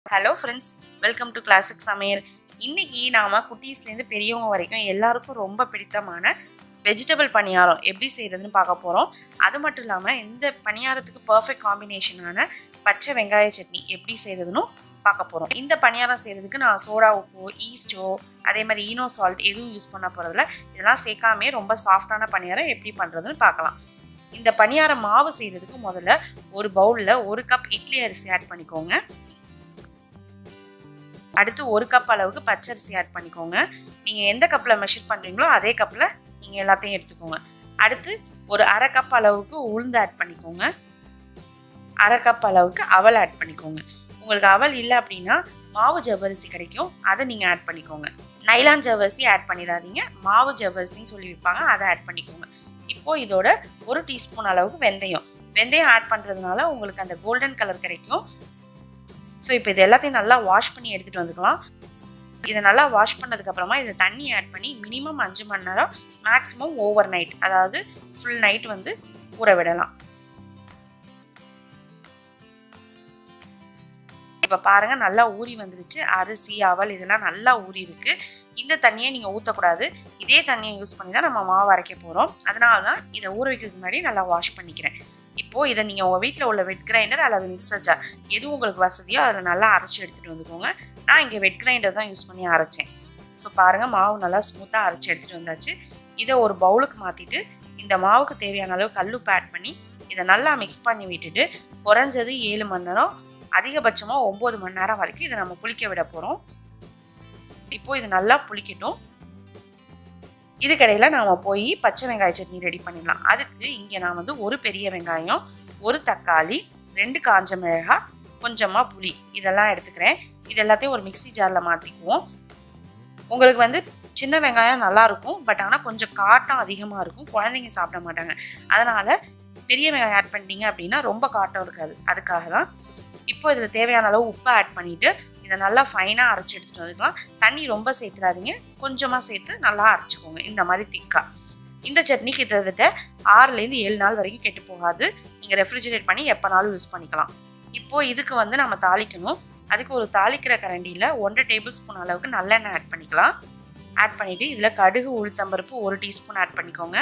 hello friends welcome to classic சமையல் இன்னைக்கு நாம குட்டீஸ்லேருந்து பெரியவங்க வரைக்கும் எல்லாருக்கும் ரொம்ப பிடித்தமான வெஜிடபிள் பணியாரம் எப்படி செய்யறதுன்னு பார்க்க போகிறோம் அது மட்டும் இல்லாமல் இந்த பணியாரத்துக்கு பர்ஃபெக்ட் காம்பினேஷனான பச்சை வெங்காய சட்னி எப்படி செய்யறதுன்னு பார்க்க போகிறோம் இந்த பணியாரம் செய்கிறதுக்கு நான் சோடா உப்பு ஈஸ்டோ அதே மாதிரி ஈனோ சால்ட் எதுவும் யூஸ் பண்ண போகிறதில்ல இதெல்லாம் சேர்க்காமே ரொம்ப சாஃப்டான பணியாரம் எப்படி பண்ணுறதுன்னு பார்க்கலாம் இந்த பணியார மாவு செய்கிறதுக்கு முதல்ல ஒரு பவுலில் ஒரு கப் இட்லி அரிசி ஆட் பண்ணிக்கோங்க அடுத்து ஒரு கப் அளவுக்கு பச்சரிசி ஆட் பண்ணிக்கோங்க நீங்கள் எந்த கப்பில் மெஷர் பண்ணுறீங்களோ அதே கப்பில் நீங்கள் எல்லாத்தையும் எடுத்துக்கோங்க அடுத்து ஒரு அரை கப் அளவுக்கு உளுந்து ஆட் பண்ணிக்கோங்க அரை கப் அளவுக்கு அவல் ஆட் பண்ணிக்கோங்க உங்களுக்கு அவல் இல்லை அப்படின்னா மாவு ஜவ்வரிசி கிடைக்கும் அதை நீங்கள் ஆட் பண்ணிக்கோங்க நைலான் ஜவ்வரிசி ஆட் பண்ணிடாதீங்க மாவு ஜவ்வரிசின்னு சொல்லி விற்பாங்க அதை ஆட் பண்ணிக்கோங்க இப்போ இதோட ஒரு டீஸ்பூன் அளவுக்கு வெந்தயம் வெந்தயம் ஆட் பண்ணுறதுனால உங்களுக்கு அந்த கோல்டன் கலர் கிடைக்கும் ஸோ இப்போ இது எல்லாத்தையும் நல்லா வாஷ் பண்ணி எடுத்துகிட்டு வந்துக்கலாம் இதை நல்லா வாஷ் பண்ணதுக்கப்புறமா இதை தண்ணி ஆட் பண்ணி மினிமம் அஞ்சு மணி நேரம் மேக்ஸிமம் ஓவர் நைட் அதாவது ஃபுல் நைட் வந்து ஊற விடலாம் இப்போ பாருங்கள் நல்லா ஊறி வந்துருச்சு அரிசி அவல் இதெல்லாம் நல்லா ஊறி இருக்கு இந்த தண்ணியை நீங்கள் ஊற்றக்கூடாது இதே தண்ணியை யூஸ் பண்ணி தான் நம்ம மாவு அரைக்க போகிறோம் அதனால தான் இதை ஊற வைக்கிறதுக்கு முன்னாடி நல்லா வாஷ் பண்ணிக்கிறேன் இப்போது இதை நீங்கள் உங்கள் வீட்டில் உள்ள வெட் கிரைண்டர் அல்லது மிக்சர் ஜார் எது உங்களுக்கு வசதியோ அதில் நல்லா அரைச்சி எடுத்துகிட்டு வந்துக்கோங்க நான் இங்கே வெட் கிரைண்டர் தான் யூஸ் பண்ணி அரைச்சேன் ஸோ பாருங்கள் மாவு நல்லா ஸ்மூத்தாக அரைச்சி எடுத்துகிட்டு வந்தாச்சு இதை ஒரு பவுலுக்கு மாற்றிட்டு இந்த மாவுக்கு தேவையான அளவு கல்லுப்பு ஆட் பண்ணி இதை நல்லா மிக்ஸ் பண்ணி விட்டுட்டு குறைஞ்சது ஏழு மணி நேரம் அதிகபட்சமாக ஒம்பது மணி நேரம் வரைக்கும் இதை நம்ம புளிக்க விட போகிறோம் இப்போது இது நல்லா புளிக்கட்டும் இதுக்கடையில் நாம் போய் பச்சை வெங்காய சட்னி ரெடி பண்ணிடலாம் அதுக்கு இங்கே நான் வந்து ஒரு பெரிய வெங்காயம் ஒரு தக்காளி ரெண்டு காஞ்ச மிளகாய் கொஞ்சமாக புளி இதெல்லாம் எடுத்துக்கிறேன் இது எல்லாத்தையும் ஒரு மிக்சி ஜாரில் மாற்றிக்குவோம் உங்களுக்கு வந்து சின்ன வெங்காயம் நல்லாயிருக்கும் பட் ஆனால் கொஞ்சம் காட்டம் அதிகமாக இருக்கும் குழந்தைங்க சாப்பிட மாட்டாங்க அதனால் பெரிய வெங்காயம் ஆட் பண்ணிட்டீங்க அப்படின்னா ரொம்ப காட்டம் இருக்காது அதுக்காக தான் இப்போ இதில் தேவையான அளவு உப்பை ஆட் பண்ணிவிட்டு இதை நல்லா ஃபைனாக அரைச்சி எடுத்துகிட்டு வந்துக்கலாம் தண்ணி ரொம்ப சேர்த்துறாதீங்க கொஞ்சமாக சேர்த்து நல்லா அரைச்சிக்கோங்க இந்த மாதிரி திக்காக இந்த சட்னி கிட்டத்தட்ட ஆறுலேருந்து ஏழு நாள் வரைக்கும் கெட்டு போகாது நீங்கள் ரெஃப்ரிஜரேட் பண்ணி எப்போனாலும் யூஸ் பண்ணிக்கலாம் இப்போது இதுக்கு வந்து நம்ம தாளிக்கணும் அதுக்கு ஒரு தாளிக்கிற கரண்டியில் ஒன்றரை டேபிள் ஸ்பூன் அளவுக்கு நல்லெண்ணெய் ஆட் பண்ணிக்கலாம் ஆட் பண்ணிவிட்டு இதில் கடுகு உளுத்தம்பருப்பு ஒரு டீஸ்பூன் ஆட் பண்ணிக்கோங்க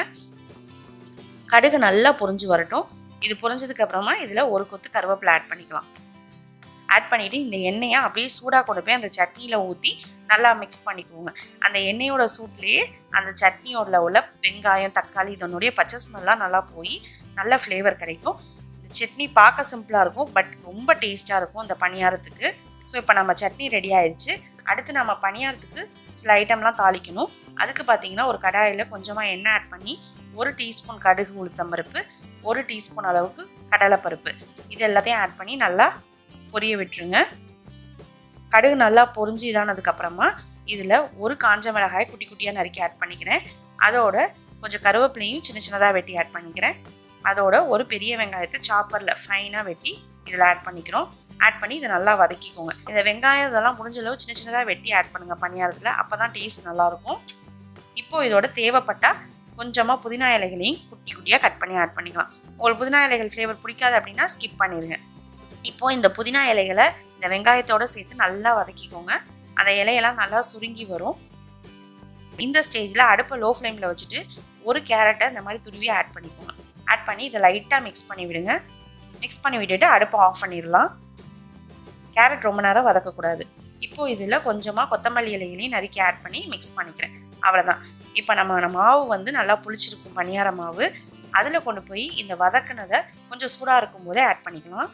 கடுகு நல்லா பொரிஞ்சு வரட்டும் இது பொரிஞ்சதுக்கு அப்புறமா இதில் ஒரு கொத்து கருவேப்பிலை ஆட் பண்ணிக்கலாம் ஆட் பண்ணிவிட்டு இந்த எண்ணெயை அப்படியே சூடாக கொண்டு போய் அந்த சட்னியில் ஊற்றி நல்லா மிக்ஸ் பண்ணிக்குவோங்க அந்த எண்ணெயோட சூட்லேயே அந்த சட்னியோட உள்ள வெங்காயம் தக்காளி இதனுடைய பச்சை ஸ்மெல்லாம் நல்லா போய் நல்ல ஃப்ளேவர் கிடைக்கும் இந்த சட்னி பார்க்க சிம்பிளாக இருக்கும் பட் ரொம்ப டேஸ்ட்டாக இருக்கும் இந்த பணியாரத்துக்கு ஸோ இப்போ நம்ம சட்னி ரெடி ஆயிடுச்சு அடுத்து நம்ம பணியாரத்துக்கு சில ஐட்டம்லாம் தாளிக்கணும் அதுக்கு பார்த்தீங்கன்னா ஒரு கடாயில் கொஞ்சமாக எண்ணெய் ஆட் பண்ணி ஒரு டீஸ்பூன் கடுகு உளுத்தம்பருப்பு ஒரு டீஸ்பூன் அளவுக்கு கடலைப்பருப்பு இது எல்லாத்தையும் ஆட் பண்ணி நல்லா பொரிய விட்டுருங்க கடுகு நல்லா பொரிஞ்சு இதானதுக்கப்புறமா இதில் ஒரு காஞ்ச மிளகாய் குட்டி குட்டியாக நறுக்கி ஆட் பண்ணிக்கிறேன் அதோட கொஞ்சம் கருவேப்பிலையும் சின்ன சின்னதாக வெட்டி ஆட் பண்ணிக்கிறேன் அதோட ஒரு பெரிய வெங்காயத்தை சாப்பரில் ஃபைனாக வெட்டி இதில் ஆட் பண்ணிக்கிறோம் ஆட் பண்ணி இதை நல்லா வதக்கிக்கோங்க இந்த வெங்காயம் இதெல்லாம் முடிஞ்ச அளவு சின்ன சின்னதாக வெட்டி ஆட் பண்ணுங்கள் பணியாரத்தில் அப்போ தான் டேஸ்ட் நல்லாயிருக்கும் இப்போது இதோட தேவைப்பட்டால் கொஞ்சமாக புதினா இலைகளையும் குட்டி குட்டியாக கட் பண்ணி ஆட் பண்ணிக்கலாம் உங்களுக்கு புதினா இலைகள் ஃப்ளேவர் பிடிக்காது அப்படின்னா ஸ்கிப் பண்ணிடுங்க இப்போது இந்த புதினா இலைகளை இந்த வெங்காயத்தோடு சேர்த்து நல்லா வதக்கிக்கோங்க அந்த இலையெல்லாம் நல்லா சுருங்கி வரும் இந்த ஸ்டேஜில் அடுப்பை லோ ஃப்ளேமில் வச்சுட்டு ஒரு கேரட்டை இந்த மாதிரி துருவி ஆட் பண்ணிக்கோங்க ஆட் பண்ணி இதை லைட்டாக மிக்ஸ் பண்ணி விடுங்க மிக்ஸ் பண்ணி விட்டுட்டு அடுப்பை ஆஃப் பண்ணிடலாம் கேரட் ரொம்ப நேரம் வதக்கக்கூடாது இப்போது இதில் கொஞ்சமாக கொத்தமல்லி இலைகளையும் நறுக்கி ஆட் பண்ணி மிக்ஸ் பண்ணிக்கிறேன் அவ்வளோதான் இப்போ நம்ம மாவு வந்து நல்லா புளிச்சிருக்கும் பணியார மாவு அதில் கொண்டு போய் இந்த வதக்குனதை கொஞ்சம் சூடாக இருக்கும் போதே ஆட் பண்ணிக்கலாம்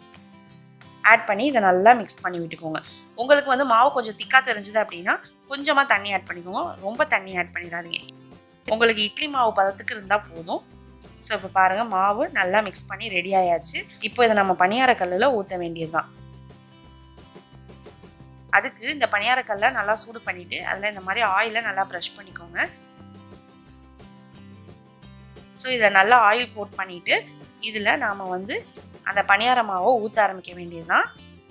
ஆட் பண்ணி இதை நல்லா மிக்ஸ் பண்ணி விட்டுக்கோங்க உங்களுக்கு வந்து மாவு கொஞ்சம் திக்காக தெரிஞ்சுது அப்படின்னா கொஞ்சமாக தண்ணி ஆட் பண்ணிக்கோங்க ரொம்ப தண்ணி ஆட் பண்ணிடாதீங்க உங்களுக்கு இட்லி மாவு பதத்துக்கு இருந்தால் போதும் ஸோ இப்போ பாருங்கள் மாவு நல்லா மிக்ஸ் பண்ணி ரெடி ஆயாச்சு இப்போ இதை நம்ம பணியார கல்லில் ஊற்ற வேண்டியது தான் அதுக்கு இந்த பணியாரக்கல்லை நல்லா சூடு பண்ணிவிட்டு அதில் இந்த மாதிரி ஆயிலை நல்லா ப்ரஷ் பண்ணிக்கோங்க ஸோ இதில் நல்லா ஆயில் கோட் பண்ணிவிட்டு இதில் நாம் வந்து அந்த பணியார மாவை ஊற்ற ஆரம்பிக்க வேண்டியது தான்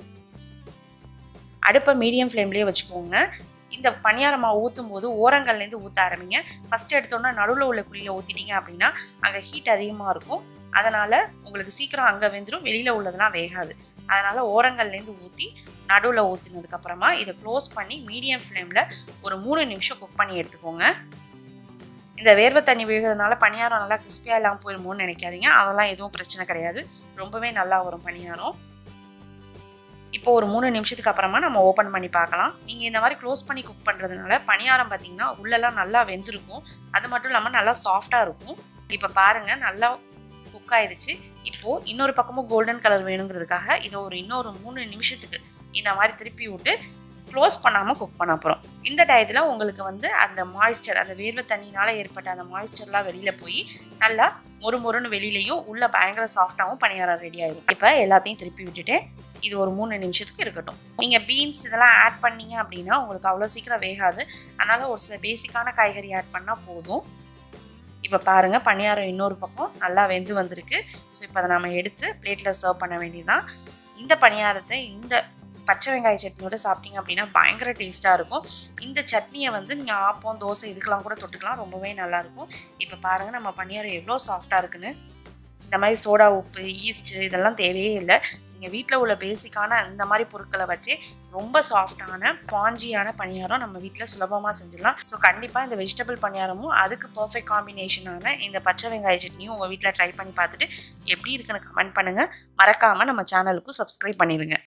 அடுப்பை மீடியம் ஃப்ளேம்லேயே வச்சுக்கோங்க இந்த பணியார மாவு ஊற்றும் போது ஓரங்கள்லேருந்து ஊற்ற ஆரம்பிங்க ஃபஸ்ட்டு எடுத்தோன்னா நடுவில் உள்ள குழியில் ஊற்றிட்டீங்க அப்படின்னா அங்கே ஹீட் அதிகமாக இருக்கும் அதனால் உங்களுக்கு சீக்கிரம் அங்கே வெந்துடும் வெளியில் உள்ளதெல்லாம் வேகாது அதனால் ஓரங்கள்லேருந்து ஊற்றி நடுவில் ஊற்றினதுக்கப்புறமா இதை க்ளோஸ் பண்ணி மீடியம் ஃப்ளேமில் ஒரு மூணு நிமிஷம் குக் பண்ணி எடுத்துக்கோங்க இந்த வேர்வை தண்ணி விழுகிறதுனால பணியாரம் நல்லா கிறிஸ்பியாக இல்லாமல் போயிடுமோன்னு நினைக்காதீங்க அதெல்லாம் எதுவும் பிரச்சனை கிடையாது ரொம்பவே நல்லா வரும் பணியாரம் இப்போ ஒரு மூணு நிமிஷத்துக்கு அப்புறமா நம்ம ஓப்பன் பண்ணி பார்க்கலாம் நீங்கள் இந்த மாதிரி க்ளோஸ் பண்ணி குக் பண்ணுறதுனால பணியாரம் பார்த்தீங்கன்னா உள்ளெல்லாம் நல்லா வெந்திருக்கும் அது மட்டும் இல்லாமல் நல்லா சாஃப்டாக இருக்கும் இப்போ பாருங்கள் நல்லா குக் ஆயிடுச்சு இப்போது இன்னொரு பக்கமும் கோல்டன் கலர் வேணுங்கிறதுக்காக இதை ஒரு இன்னொரு மூணு நிமிஷத்துக்கு இந்த மாதிரி திருப்பி விட்டு க்ளோஸ் பண்ணாமல் குக் பண்ண போகிறோம் இந்த டயத்தில் உங்களுக்கு வந்து அந்த மாய்ஸ்சர் அந்த வேர்வை தண்ணினால் ஏற்பட்ட அந்த மாய்ஸ்சர்லாம் வெளியில் போய் நல்லா மொறு மொறுன்னு வெளியிலையும் உள்ள பயங்கர சாஃப்டாகவும் பணியாரம் ரெடி ஆயிடும் இப்போ எல்லாத்தையும் திருப்பி விட்டுட்டேன் இது ஒரு மூணு நிமிஷத்துக்கு இருக்கட்டும் நீங்கள் பீன்ஸ் இதெல்லாம் ஆட் பண்ணீங்க அப்படின்னா உங்களுக்கு அவ்வளோ சீக்கிரம் வேகாது அதனால் ஒரு சில பேசிக்கான காய்கறி ஆட் பண்ணால் போதும் இப்போ பாருங்கள் பணியாரம் இன்னொரு பக்கம் நல்லா வெந்து வந்திருக்கு ஸோ இப்போ அதை நம்ம எடுத்து பிளேட்டில் சர்வ் பண்ண வேண்டியதுதான் இந்த பணியாரத்தை இந்த பச்சை வெங்காய சட்னியோட சாப்பிட்டீங்க அப்படின்னா பயங்கர டேஸ்ட்டாக இருக்கும் இந்த சட்னியை வந்து நீங்கள் ஆப்பம் தோசை இதுக்கெல்லாம் கூட தொட்டுக்கலாம் ரொம்பவே நல்லாயிருக்கும் இப்போ பாருங்கள் நம்ம பணியாரம் எவ்வளோ சாஃப்டாக இருக்குன்னு இந்த மாதிரி சோடா உப்பு ஈஸ்ட்டு இதெல்லாம் தேவையே இல்லை நீங்கள் வீட்டில் உள்ள பேசிக்கான இந்த மாதிரி பொருட்களை வச்சு ரொம்ப சாஃப்டான பாஞ்சியான பணியாரம் நம்ம வீட்டில் சுலபமாக செஞ்சிடலாம் ஸோ கண்டிப்பாக இந்த வெஜிடபிள் பணியாரமும் அதுக்கு பர்ஃபெக்ட் காம்பினேஷனான இந்த பச்சை வெங்காய சட்னியும் உங்கள் வீட்டில் ட்ரை பண்ணி பார்த்துட்டு எப்படி இருக்குன்னு கமெண்ட் பண்ணுங்கள் மறக்காமல் நம்ம சேனலுக்கும் சப்ஸ்கிரைப் பண்ணிடுங்க